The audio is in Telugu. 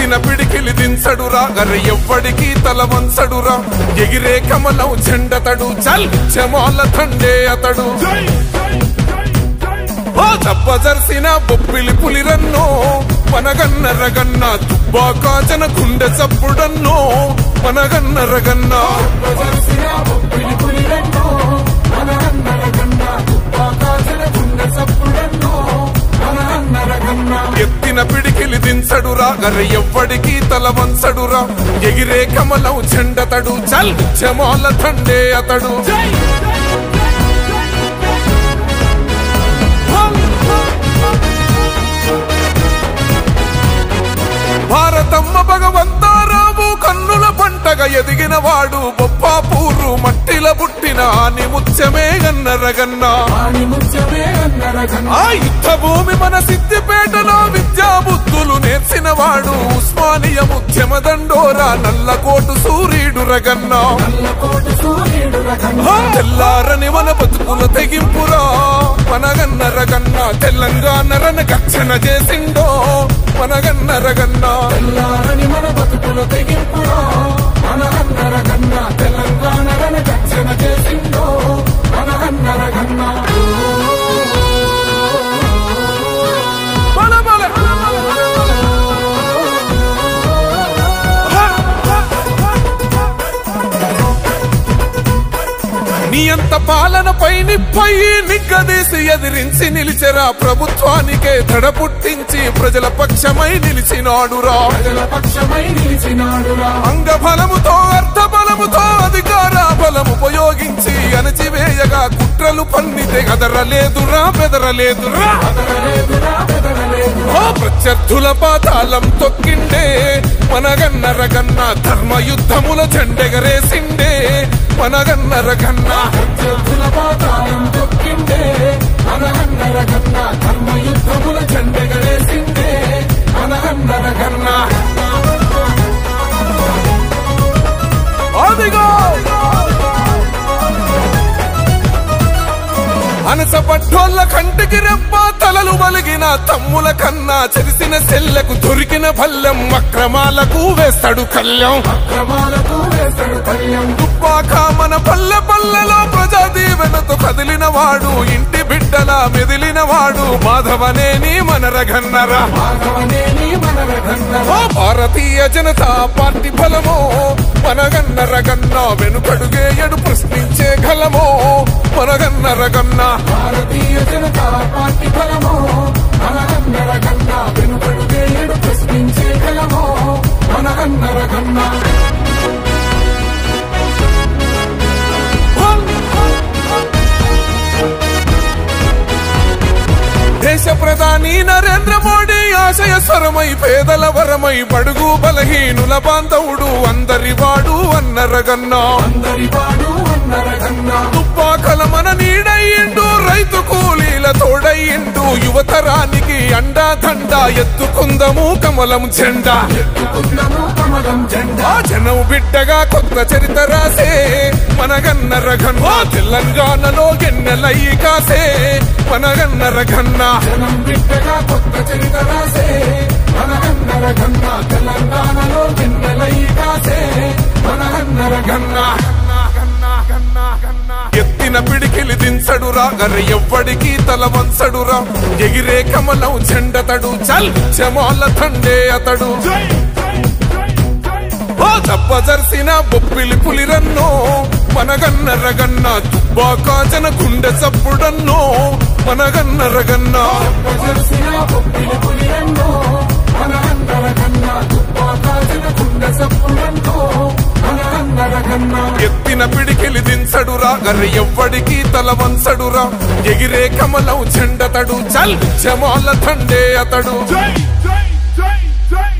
ఎత్తిన పిడికిలి దించడురా గర్ర ఎవ్వడికి తల వంచడురా ఎగిరే కమలం చెండతడు చల్ చమాల తండే అతడు ఓ జబ్బజర్సిన బొప్పిలి పులిరన్నో మనగన్న రగన్న తుబ్బాకాచన గుండె చప్పుడన్నో మనగన్న రగన్న ఎత్తిన పిడికిలి దించడురా గర్ర ఎవ్వడికి తల వంచడురా ఎగిరే కమలం చెండతడు చల్ చమాల తండే అతడు భారతమ్మ భగవంతారావు కన్నుల పంటగా ఎదిగిన వాడు బొప్పాపూరు మట్టిల పుట్టిన అని ముత్యమే గన్నరగన్నా ఆ యుద్ధ భూమి మన సిద్దిపేటలో విద్యా బుద్ధులు నేర్చిన వాడు ఉస్మానియ ముత్యమ దండోరా నల్లకోటు సూర్యుడు రగన్నా ఆ తెల్లారని మన బతుకుల తెగింపురా మనగన్న రగన్న తెలంగాణ రన గక్షణ చేసిండో మనగన్న రగన్న తెల్లారని మన బతుకులు తెగింపులో మనహన్నర గన్న తెలంగాణ రణ దక్షిణ చేసిందో మనహన్నర గన్న బల బల నీ అంత పాలనపై నిప్పై నిగ్గదీసి ఎదిరించి నిలిచెరా ప్రభుత్వానికే దడ పుట్టించి ప్రజల పక్షమై నిలిచినాడురా ప్రజల పక్షమై నిలిచినాడురా అంగబలముతో అర్థ బలముతో అధికార బలము ఉపయోగించి అణచివేయగా కుట్రలు పన్నితే కదరలేదురా బెదరలేదురా బెదరలేదురా బెదరలేదు ఓ ప్రత్యర్థుల పాతాళం తొక్కిండే మనగన్నరగన్న ధర్మ యుద్ధముల జెండెగరేసిండే మనగన్నరగన్న ప్రత్యర్థుల పాతాళం తొక్కిండే మనహన్నర గన్న ధర్మ యుద్ధముల జెండెగరేసిందే మనహన్నర గన్న అదిగో అనసపట్టోళ్ళ కంటికి రెప్ప తలలు వలిగిన తమ్ముల కన్నా చెరిసిన సెల్లకు దొరికిన భల్లెం అక్రమాలకు వేస్తాడు కళ్యాం క్రమాలకు వేసడు కళ్యం తుప్పాక మన పల్లె పల్లెలో ప్రజా దీవెనతో కదిలిన వాడు ఇంటి బిడ్డల మెదిలిన వాడు మాధవనేని మన రగన్నరా భాగవనేని మనర గన్న ఓ భారతీయ జనతా పార్టీ బలమో మనగన్న రగన్న వెనుకడుగే ఎడు ప్రశ్నించే గలమో మనగన్న రగన్న భారతీయ జనతా పార్టీ బలమో మనహన్నర గన్న వెనుకడుగే ఎడు ప్రశ్నించే కలమో మనహన్నర గన్న దేశ ప్రధాని నరేంద్ర మోడీ ఆశయ స్వరమై పేదల వరమై బడుగు బలహీనుల బాంధవుడు అందరి వాడు అన్న రగన్న అందరి వాడు అన్నర గన్న తుప్పాకల మన నీడయ్యిండు రైతు కూలీల తోడయ్యిండు యువతరానికి అండా దండా ఎత్తుకుందము కమలం జెండా ఎత్తుకుందము కమలం జెండా ఆ జనం బిడ్డగా కొత్త చరిత్ర రాసే మనగన్న రఘన్న తెలంగాణలో ఎన్నెలయ్యి కాసే మనగన్న రఘన్న జనం బిడ్డగా కొత్త చరిత్ర రాసే మనహన్నర గన్న తెలంగాణలో గిన్నెలై కాసే మనహన్నర గన్న ఎత్తిన పిడికిలి దించడురా గర్ర ఎవ్వడికి తల వంచడురా ఎగిరే కమలం చెండతడు చల్ చమాల తండే అతడు ఓ జబ్బజర్సిన బొప్పిలి పులిరన్నో మనగన్న రగన్న తుబ్బాకాచన గుండె చప్పుడన్నో మనగన్న రగన్న ప్రజర్సిన పొప్పిలి పులియన్నో మనహన్నర గన్న తుప్పాకాసిన గుండె సప్పుడన్నో మనహన్నర గన్న ఎత్తిన పిడికిలి దించడురా గర్ర ఎవ్వడికి తల వంచడురా ఎగిరే కమలం చెండతడు చల్ చమాల తండే అతడు Jay, Jay, Jay, Jay.